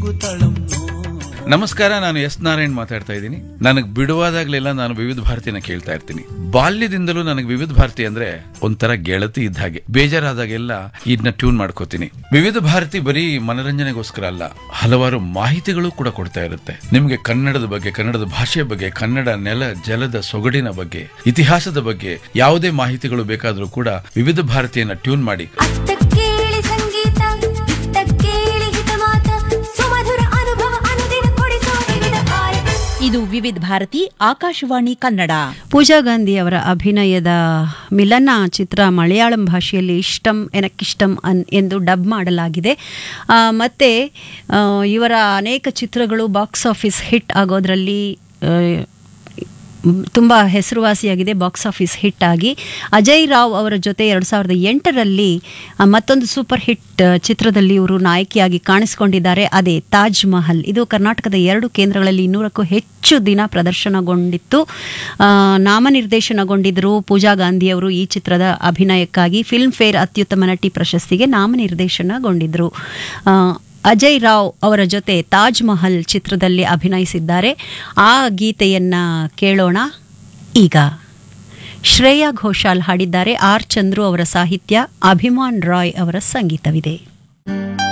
ನಮಸ್ಕಾರ ನಾನು ಎಸ್ ನಾರಾಯಣ್ ಮಾತಾಡ್ತಾ ಇದ್ದೀನಿ ನನಗೆ ಬಿಡುವಾದಾಗ್ಲೆಲ್ಲ ನಾನು ವಿವಿಧ ಭಾರತಿನ ಕೇಳ್ತಾ ಇರ್ತೀನಿ ಬಾಲ್ಯದಿಂದಲೂ ನನಗೆ ವಿವಿಧ ಭಾರತಿ ಅಂದ್ರೆ ಒಂಥರ ಗೆಳತಿ ಇದ್ದ ಹಾಗೆ ಬೇಜಾರಾದಾಗೆಲ್ಲ ಇದನ್ನ ಟ್ಯೂನ್ ಮಾಡ್ಕೋತೀನಿ ವಿವಿಧ ಭಾರತಿ ಬರೀ ಮನರಂಜನೆಗೋಸ್ಕರ ಅಲ್ಲ ಹಲವಾರು ಮಾಹಿತಿಗಳು ಕೂಡ ಕೊಡ್ತಾ ಇರುತ್ತೆ ನಿಮ್ಗೆ ಕನ್ನಡದ ಬಗ್ಗೆ ಕನ್ನಡದ ಭಾಷೆಯ ಬಗ್ಗೆ ಕನ್ನಡ ನೆಲ ಜಲದ ಸೊಗಡಿನ ಬಗ್ಗೆ ಇತಿಹಾಸದ ಬಗ್ಗೆ ಯಾವುದೇ ಮಾಹಿತಿಗಳು ಬೇಕಾದರೂ ಕೂಡ ವಿವಿಧ ಭಾರತಿಯನ್ನ ಟ್ಯೂನ್ ಮಾಡಿ ಅತ್ತ ಕೇಳಿ ಸಂಗೀತ ಇತ್ತ ಕೇಳಿ ಹಿತವಾತ ಸುಮಧುರ ಅನುಭವ ಅನುದಿನ ಕೊಡಿಸೋ ವಿವಿಧ ಭಾರತಿ ಇದು ವಿವಿಧ ಭಾರತಿ ಆಕಾಶವಾಣಿ ಕನ್ನಡ ಪೂಜಾ ಗಾಂಧಿ ಅವರ ಅಭಿನಯದ ಮಿಲನ ಚಿತ್ರ ಮಲಯಾಳಂ ಭಾಷೆಯಲ್ಲಿ ಇಷ್ಟಂ ಎನಕ್ಕಿಷ್ಟಂ ಅನ್ ಎಂದು ಡಬ್ ಮಾಡಲಾಗಿದೆ ಆ, ಮತ್ತೆ ಆ, ಇವರ ಅನೇಕ ಚಿತ್ರಗಳು ಬಾಕ್ಸ್ ಆಫೀಸ್ ಹಿಟ್ ಆಗೋದ್ರಲ್ಲಿ ಆ, ತುಂಬ ಹೆಸರುವಾಸಿಯಾಗಿದೆ ಬಾಕ್ಸ್ ಆಫೀಸ್ ಹಿಟ್ ಆಗಿ ಅಜಯ್ ರಾವ್ ಅವರ ಜೊತೆ ಎರಡು ಸಾವಿರದ ಎಂಟರಲ್ಲಿ ಆ, ಮತ್ತೊಂದು ಸೂಪರ್ ಹಿಟ್ ಆ, ಚಿತ್ರದಲ್ಲಿ ಇವರು ನಾಯಕಿಯಾಗಿ ಕಾಣಿಸಿಕೊಂಡಿದ್ದಾರೆ ಅದೇ ತಾಜ್ ಮಹಲ್ ಇದು ಕರ್ನಾಟಕದ ಎರಡು ಕೇಂದ್ರಗಳಲ್ಲಿ ಇನ್ನೂರಕ್ಕೂ ಹೆಚ್ಚು ದಿನ ಪ್ರದರ್ಶನಗೊಂಡಿತ್ತು ಆ, ನಾಮನಿರ್ದೇಶನಗೊಂಡಿದ್ದರು ಪೂಜಾ ಗಾಂಧಿ ಅವರು ಈ ಚಿತ್ರದ ಅಭಿನಯಕ್ಕಾಗಿ ಫಿಲ್ಮ್ ಫೇರ್ ಅತ್ಯುತ್ತಮ ನಟಿ ಪ್ರಶಸ್ತಿಗೆ ನಾಮನಿರ್ದೇಶನಗೊಂಡಿದ್ದರು ಆ, ಅಜಯ್ ರಾವ್ ಅವರ ಜೊತೆ ತಾಜ್ ಮಹಲ್ ಚಿತ್ರದಲ್ಲಿ ಅಭಿನಯಿಸಿದ್ದಾರೆ ಆ ಗೀತೆಯನ್ನ ಕೇಳೋಣ ಈಗ ಶ್ರೇಯಾ ಘೋಷಾಲ್ ಹಾಡಿದ್ದಾರೆ ಆರ್ ಚಂದ್ರು ಅವರ ಸಾಹಿತ್ಯ ಅಭಿಮಾನ್ ರಾಯ್ ಅವರ ಸಂಗೀತವಿದೆ